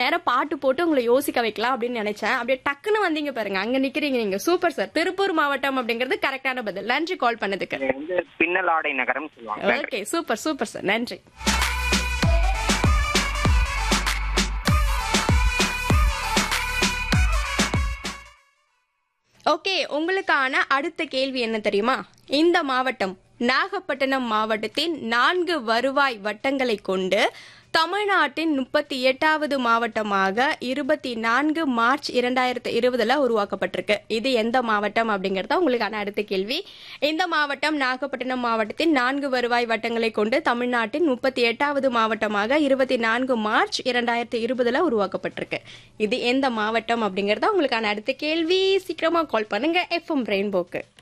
நேரம் பாட்டு போட்டு உங்களை யோசிக்க வைக்கலாம் அப்படின்னு நினைச்சேன் அப்படியே டக்குன்னு வந்தீங்க பாருங்க அங்க நிக்கிறீங்க நீங்க சூப்பர் சார் திருப்பூர் மாவட்டம் அப்படிங்கிறது கரெக்டான பதில் நன்றி கால் பண்ணதுக்கு இது வந்து பின்னல் ஆடை நகரம் சொல்லுவாங்க ஓகே சூப்பர் சூப்பர் சார் நன்றி ஓகே உங்களுக்கான அடுத்த கேள்வி என்ன தெரியுமா இந்த மாவட்டம் நாகப்பட்டினம் மாவட்டத்தின் நான்கு வருவாய் வட்டங்களை கொண்டு தமிழ்நாட்டின் முப்பத்தி எட்டாவது மாவட்டமாக இருபத்தி நான்கு மார்ச் இரண்டாயிரத்தி இருபதுல உருவாக்கப்பட்டிருக்கு இது எந்த மாவட்டம் அப்படிங்கறத உங்களுக்கான அடுத்த கேள்வி இந்த மாவட்டம் நாகப்பட்டினம் மாவட்டத்தின் நான்கு வருவாய் வட்டங்களை கொண்டு தமிழ்நாட்டின் முப்பத்தி எட்டாவது மாவட்டமாக இருபத்தி நான்கு மார்ச் இரண்டாயிரத்தி இருபதுல உருவாக்கப்பட்டிருக்கு இது எந்த மாவட்டம் அப்படிங்கறத உங்களுக்கான அடுத்த கேள்வி சீக்கிரமா கால் பண்ணுங்க எஃப்எம் ரெயின்போக்கு